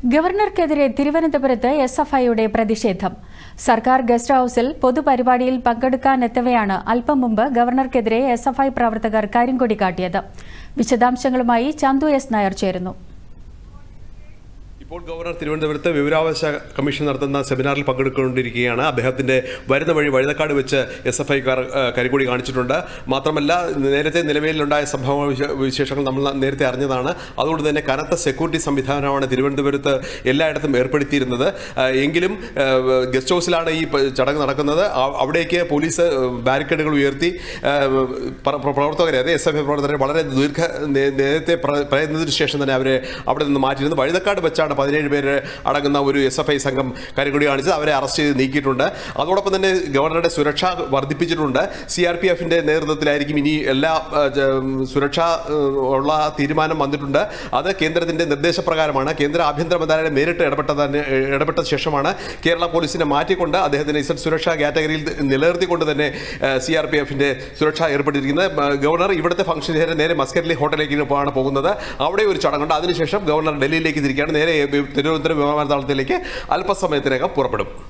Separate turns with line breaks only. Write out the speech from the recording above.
ഗവർണർക്കെതിരെ തിരുവനന്തപുരത്ത് S F ഐയുടെ പ്രതിഷേധം സർക്കാർ ഗസ്റ്റ് ഹൌസിൽ പൊതുപരിപാടിയിൽ പങ്കെടുക്കാനെത്തവെയാണ് അല്പം മുമ്പ് ഗവർണർക്കെതിരെ എസ് എഫ് ഐ പ്രവർത്തകർ കരിങ്കൊടി കാട്ടിയത് വിശദാംശങ്ങളുമായി ചന്തു എസ് നായർ ചേരുന്നു
ഇപ്പോൾ ഗവർണർ തിരുവനന്തപുരത്ത് വിവരാവകാശ കമ്മീഷൻ നടത്തുന്ന സെമിനാറിൽ പങ്കെടുത്തുകൊണ്ടിരിക്കുകയാണ് അദ്ദേഹത്തിന്റെ വരുന്ന വഴി വഴുതക്കാട് വെച്ച് എസ് എഫ് ഐക്കാർ കരിക്കൊടി കാണിച്ചിട്ടുണ്ട് മാത്രമല്ല നേരത്തെ നിലവിലുണ്ടായ സംഭവ വിശ- വിശേഷങ്ങൾ നമ്മൾ നേരത്തെ അറിഞ്ഞതാണ് അതുകൊണ്ട് തന്നെ കനത്ത സെക്യൂരിറ്റി സംവിധാനമാണ് തിരുവനന്തപുരത്ത് എല്ലായിടത്തും ഏർപ്പെടുത്തിയിരുന്നത് ആ, എങ്കിലും ആ, ഗസ്റ്റ് ഹൗസിലാണ് ഈ പ- ചടങ്ങ് നടക്കുന്നത് ആ- അവിടേക്ക് പോലീസ് ബാരിക്കേഡുകൾ ഉയർത്തി ആ, പ്ര- പ്ര- പ്രവർത്തകരെ അതായത് എസ് എഫ് ഐ പ്രവർത്തകരെ വളരെ ദീർഘ നേ- നേരത്തെ പ്ര- പറയുന്നതിന് ശേഷം തന്നെ അവരെ അവിടെ നിന്ന് മാറ്റിയിരുന്നു വഴുതക്കാട് വെച്ചാണ് പതിനേഴ് പേര് അടങ്ങുന്ന ഒരു എസ് എഫ് ഐ സംഘം കരിക്കൊടി കാണിച്ചത് അവരെ അറസ്റ്റ് ചെയ്ത് നീക്കിയിട്ടുണ്ട് അതോടൊപ്പം തന്നെ ഗവർണറുടെ സുരക്ഷ വർദ്ധിപ്പിച്ചിട്ടുണ്ട് സി ആർ പി എഫിന്റെ നേതൃത്വത്തിലായിരിക്കും ഇനി എല്ലാ ആ, ജ- സുരക്ഷ ആ, ഉള്ള തീരുമാനം വന്നിട്ടുണ്ട് അത് കേന്ദ്രത്തിന്റെ നിർദ്ദേശപ്രകാരമാണ് കേന്ദ്ര ആഭ്യന്തര മന്ത്രാലയം നേരിട്ട് ഇടപെട്ട തന്നെ ഇടപെട്ട ശേഷമാണ് കേരള പോലീസിനെ മാറ്റിക്കൊണ്ട് അദ്ദേഹത്തിന് ഇസഡ് സുരക്ഷാ കാറ്റഗറിയിൽ നിലനിർത്തിക്കൊണ്ട് തന്നെ സി ആർ പി എഫിന്റെ സുരക്ഷ ഏർപ്പെട്ടിരിക്കുന്നത് ആ, ഗവർണർ ഇവിടുത്തെ ഫംഗ്ഷൻ നേരെ നേരെ മസ്കറ്റിലെ ഹോട്ടലിലേക്ക് ആണ് പോകുന്നത് അവിടെ ഒരു ചടങ്ങുണ്ട് അതിനുശേഷം ഗവർണർ ഡൽഹിയിലേക്ക് തിരിക്കുകയാണ് നേരെ തിരുവനന്തപുരം വിമാനത്താവളത്തിലേക്ക് അല്പസമയത്തിനകം പുറപ്പെടും